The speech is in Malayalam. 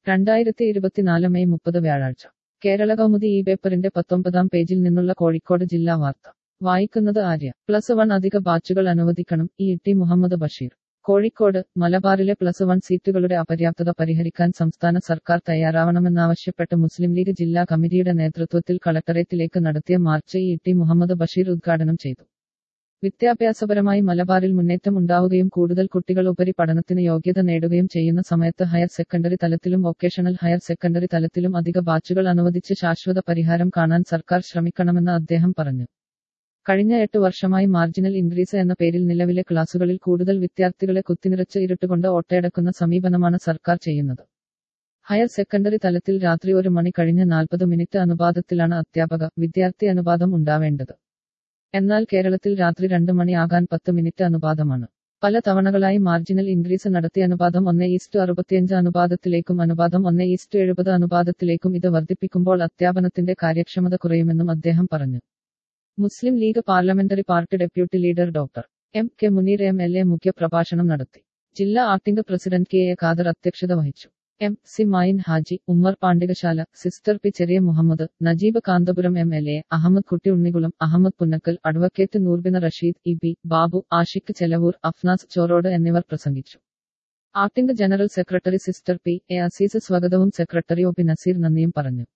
രണ്ടായിരത്തി ഇരുപത്തിനാല് മെയ് മുപ്പത് വ്യാഴാഴ്ച കേരള കൗമുദി ഈ പേപ്പറിന്റെ പത്തൊമ്പതാം പേജിൽ നിന്നുള്ള കോഴിക്കോട് ജില്ലാ വാർത്ത വായിക്കുന്നത് ആര്യ പ്ലസ് വൺ അധിക ബാച്ചുകൾ അനുവദിക്കണം ഇ ടി മുഹമ്മദ് ബഷീർ കോഴിക്കോട് മലബാറിലെ പ്ലസ് വൺ സീറ്റുകളുടെ അപര്യാപ്തത പരിഹരിക്കാൻ സംസ്ഥാന സർക്കാർ തയ്യാറാവണമെന്നാവശ്യപ്പെട്ട് മുസ്ലിം ലീഗ് ജില്ലാ കമ്മിറ്റിയുടെ നേതൃത്വത്തിൽ കളക്ടറേറ്റിലേക്ക് നടത്തിയ march E T Muhammad Basheer ഉദ്ഘാടനം ചെയ്തു വിദ്യാഭ്യാസപരമായി മലബാറിൽ മുന്നേറ്റം ഉണ്ടാവുകയും കൂടുതൽ കുട്ടികൾ ഉപരി പഠനത്തിന് യോഗ്യത നേടുകയും ചെയ്യുന്ന സമയത്ത് ഹയർ സെക്കൻഡറി തലത്തിലും വൊക്കേഷണൽ ഹയർ സെക്കൻഡറി തലത്തിലും അധിക ബാച്ചുകൾ അനുവദിച്ച് ശാശ്വത പരിഹാരം കാണാൻ സർക്കാർ ശ്രമിക്കണമെന്ന് അദ്ദേഹം പറഞ്ഞു കഴിഞ്ഞ എട്ട് വർഷമായി മാർജിനൽ ഇൻക്രീസ് എന്ന പേരിൽ നിലവിലെ ക്ലാസുകളിൽ കൂടുതൽ വിദ്യാർത്ഥികളെ കുത്തിനിറച്ച് ഇരുട്ടുകൊണ്ട് ഒട്ടയടക്കുന്ന സമീപനമാണ് സർക്കാർ ചെയ്യുന്നത് ഹയർ സെക്കൻഡറി തലത്തിൽ രാത്രി ഒരു മണി കഴിഞ്ഞ് നാൽപ്പത് മിനിറ്റ് അനുപാതത്തിലാണ് അധ്യാപക വിദ്യാർത്ഥി അനുപാതം ഉണ്ടാവേണ്ടത് എന്നാൽ കേരളത്തിൽ രാത്രി രണ്ട് മണി ആകാൻ പത്ത് മിനിറ്റ് അനുപാതമാണ് പല തവണകളായി മാർജിനൽ ഇൻക്രീസ് നടത്തിയ അനുപാതം ഒന്ന് ഈസ്റ്റ് അറുപത്തിയഞ്ച് അനുപാതത്തിലേക്കും അനുപാതം ഒന്ന് ഈസ്റ്റ് എഴുപത് അനുപാതത്തിലേക്കും ഇത് വർദ്ധിപ്പിക്കുമ്പോൾ അധ്യാപനത്തിന്റെ കാര്യക്ഷമത കുറയുമെന്നും അദ്ദേഹം പറഞ്ഞു Muslim League parliamentary party deputy leader doctor M K Muneer M L A മുഖ്യപ്രഭാഷണം നടത്തി ജില്ലാ acting president K A Khader അധ്യക്ഷത വഹിച്ചു M C Mayin Haji Ummer Pandikasala sister P Cheriya Muhammad Najeeb Kanthapuram M L A Ahammad Kutty Unnikulam Ahammad Punnakkal advocate Noorbina Rasheed E B Babu Ashiq Chelavoor Afnas Chorode എന്നിവർ പ്രസംഗിച്ചു acting general secretary sister P A Azeez സ്വാഗതവും സെക്രട്ടറി ഒ പി നസീർ നന്ദിയും പറഞ്ഞു